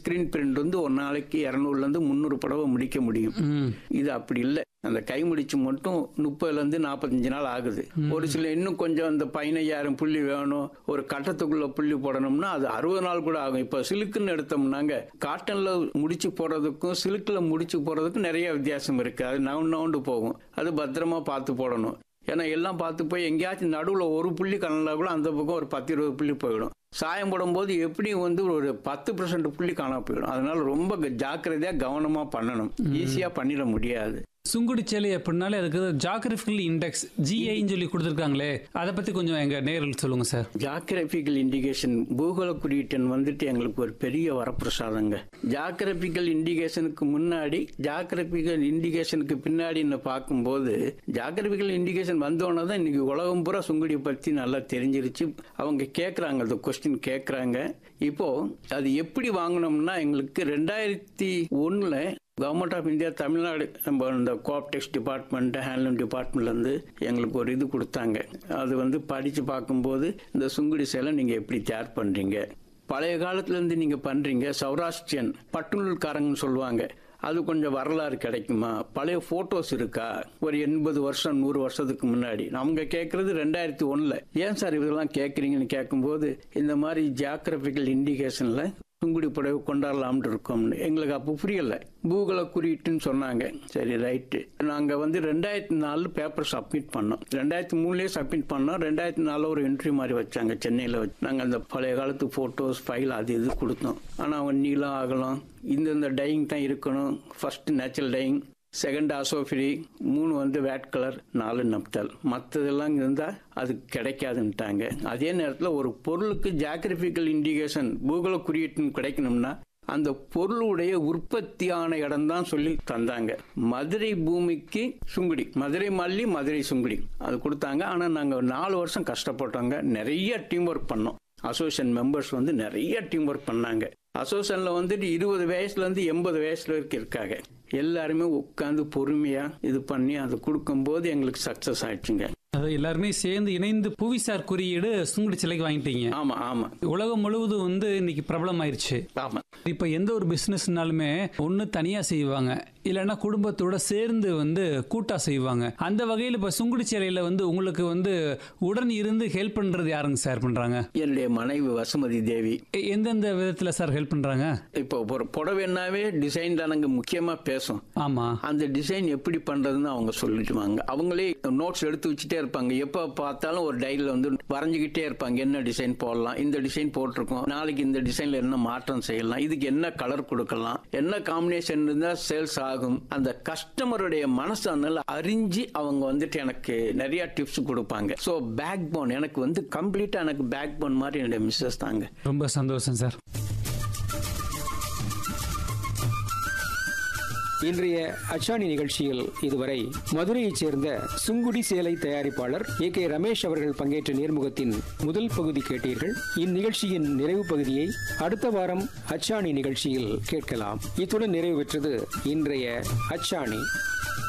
screen print வந்து ஒரு நாளைக்கு இரநூறுல இருந்து முந்நூறு புடவை முடிக்க முடியும் ம் இது அப்படி இல்லை அந்த கை முடிச்சு மட்டும் முப்பதுல இருந்து நாற்பத்தஞ்சு நாள் ஆகுது ஒரு சில இன்னும் கொஞ்சம் அந்த பதினையாயிரம் புள்ளி வேணும் ஒரு கட்டத்துக்குள்ள புள்ளி போடணும்னா அது அறுபது நாள் கூட ஆகும் இப்போ சிலுக்குன்னு எடுத்தோம்னாங்க காட்டன்ல முடிச்சு போடுறதுக்கும் சிலுக்குல முடிச்சு போடுறதுக்கும் நிறைய வித்தியாசம் இருக்கு அது நவுண்டு நவுண்டு போகும் அது பத்திரமா பார்த்து போடணும் ஏன்னா எல்லாம் பார்த்து போய் எங்கேயாச்சும் நடுவில் ஒரு புள்ளி கலந்தா கூட அந்த பக்கம் ஒரு பத்து இருபது புள்ளி போயிடும் சாயம் போடும்போது எப்படியும் வந்து ஒரு பத்து பர்சன்ட் புள்ளி காணாம போயிடும் அதனால ரொம்ப ஜாக்கிரதையா கவனமா பண்ணணும் ஈஸியா பண்ணிட முடியாது சுங்குடி சேலை அப்படின்னாலே அதுக்கு ஜாகிரபிக்கல் இண்டெக்ஸ் ஜிஐன்னு சொல்லி கொடுத்துருக்காங்களே அதை பத்தி கொஞ்சம் எங்க நேரில் சொல்லுங்க சார் ஜாகிரபிக்கல் இண்டிகேஷன் பூகோள குறியீட்டன் வந்துட்டு எங்களுக்கு ஒரு பெரிய வரப்பிரசாதங்க ஜாகிரபிக்கல் இண்டிகேஷனுக்கு முன்னாடி ஜாகிரபிக்கல் இண்டிகேஷனுக்கு பின்னாடின்னு பார்க்கும்போது ஜாகிரபிக்கல் இண்டிகேஷன் வந்தோடனே தான் இன்னைக்கு உலகம் பூரா சுங்குடியை பற்றி நல்லா தெரிஞ்சிருச்சு அவங்க கேட்குறாங்க அந்த கொஸ்டின் கேட்குறாங்க இப்போ அது எப்படி வாங்கினோம்னா எங்களுக்கு ரெண்டாயிரத்தி ஒன்றில் கவர்மெண்ட் ஆஃப் இந்தியா தமிழ்நாடு நம்ம இந்த கோஆப்டெக்ஸ் டிபார்ட்மெண்ட் ஹேண்ட்லூம் டிபார்ட்மெண்ட்லேருந்து எங்களுக்கு ஒரு இது கொடுத்தாங்க அது வந்து படித்து பார்க்கும்போது இந்த சுங்குடி சேலை நீங்கள் எப்படி தயார் பண்ணுறீங்க பழைய காலத்துலேருந்து நீங்கள் பண்ணுறீங்க சௌராஷ்டிரியன் பட்டுநூல்காரங்கன்னு சொல்லுவாங்க அது கொஞ்சம் வரலாறு கிடைக்குமா பழைய ஃபோட்டோஸ் இருக்கா ஒரு எண்பது வருஷம் நூறு வருஷத்துக்கு முன்னாடி அவங்க கேட்கறது ரெண்டாயிரத்தி ஒன்றில் ஏன் சார் இதெல்லாம் கேட்குறீங்கன்னு கேட்கும்போது இந்த மாதிரி ஜியாகிரபிக்கல் இண்டிகேஷனில் சுங்குடி புடவை கொண்டாடலாம்னு இருக்கோம்னு எங்களுக்கு அப்போ புரியல பூகோள குறியீட்டுன்னு சொன்னாங்க சரி ரைட்டு நாங்கள் வந்து ரெண்டாயிரத்தி நாலு பேப்பர் சப்மிட் பண்ணோம் ரெண்டாயிரத்தி மூணுலேயே சப்மிட் பண்ணோம் ரெண்டாயிரத்தி நாலில் ஒரு என்ட்ரி மாதிரி வச்சாங்க சென்னையில் வச்சு நாங்கள் அந்த பழைய காலத்து ஃபோட்டோஸ் ஃபைல் அது இது கொடுத்தோம் ஆனால் அவங்க நீளம் ஆகலாம் இந்தந்த டையிங் தான் இருக்கணும் ஃபர்ஸ்ட் நேச்சுரல் டையிங் செகண்ட் ஆசோஃபிரி மூணு வந்து வேட் கலர் நாலு நப்தல் மற்றதெல்லாம் இருந்தால் அது கிடைக்காதுன்ட்டாங்க அதே நேரத்தில் ஒரு பொருளுக்கு ஜாகிரபிக்கல் இண்டிகேஷன் பூகோள குறியீட்டுன்னு கிடைக்கணும்னா அந்த பொருளுடைய உற்பத்தியான இடம் தான் சொல்லி தந்தாங்க மதுரை பூமிக்கு சுங்குடி மதுரை மல்லி மதுரை சுங்குடி அது கொடுத்தாங்க ஆனால் நாங்கள் நாலு வருஷம் கஷ்டப்பட்டோங்க நிறைய டீம் ஒர்க் பண்ணோம் அசோசியேஷன் மெம்பர்ஸ் வந்து நிறைய டீம் ஒர்க் பண்ணாங்க அசோசியேஷன்ல வந்துட்டு இருபது வயசுல இருந்து எண்பது வயசுல வரைக்கும் இருக்காங்க எல்லாருமே உட்காந்து பொறுமையா இது பண்ணி அதை கொடுக்கும்போது எங்களுக்கு சக்சஸ் ஆயிடுச்சுங்க அது எல்லாருமே சேர்ந்து இணைந்து புவிசார் குறியீடு சுங்குடி சிலைக்கு வாங்கிட்டீங்க ஆமா ஆமா உலகம் முழுவதும் வந்து இன்னைக்கு பிரபலம் ஆயிருச்சு ஆமா இப்ப எந்த ஒரு பிசினஸ்னாலுமே ஒண்ணு தனியா செய்வாங்க இல்லைன்னா குடும்பத்தோட சேர்ந்து வந்து கூட்டா செய்வாங்க அந்த வகையில் இப்ப சுங்குடி சேலையில வந்து உங்களுக்கு வந்து உடன் இருந்து ஹெல்ப் பண்றது யாருங்க சார் பண்றாங்க என்னுடைய மனைவி வசுமதி தேவி எ- எந்தெந்த விதத்துல சார் ஹெல்ப் பண்றாங்க இப்போ ஒரு புடவைன்னாவே டிசைன் தானங்க முக்கியமா பேசும் ஆமா அந்த டிசைன் எப்படி பண்றதுன்னு அவங்க சொல்லிட்டுவாங்க அவங்களே நோட்ஸ் எடுத்து வச்சுட்டே இருப்பாங்க எப்ப பார்த்தாலும் ஒரு டைரியில் வந்து வரைஞ்சுக்கிட்டே இருப்பாங்க என்ன டிசைன் போடலாம் இந்த டிசைன் போட்டிருக்கோம் நாளைக்கு இந்த டிசைன்ல என்ன மாற்றம் செய்யலாம் இதுக்கு என்ன கலர் கொடுக்கலாம் என்ன காம்பினேஷன் இருந்தா சேல்ஸ் ஆகும் அந்த கஸ்டமருடைய மனசு அதனால அறிஞ்சு அவங்க வந்துட்டு எனக்கு நிறைய டிப்ஸ் கொடுப்பாங்க ஸோ பேக் போன் எனக்கு வந்து கம்ப்ளீட்டா எனக்கு பேக் போன் மாதிரி என்னுடைய மிஸ்ஸஸ் தாங்க ரொம்ப சந்தோஷம் சார் இன்றைய அச்சாணி நிகழ்ச்சியில் இதுவரை மதுரையைச் சேர்ந்த சுங்குடி சேலை தயாரிப்பாளர் ஏ கே ரமேஷ் அவர்கள் பங்கேற்ற நேர்முகத்தின் முதல் பகுதி கேட்டீர்கள் இந்நிகழ்ச்சியின் நிறைவு பகுதியை அடுத்த வாரம் அச்சாணி நிகழ்ச்சியில் கேட்கலாம் இத்துடன் நிறைவு பெற்றது இன்றைய அச்சாணி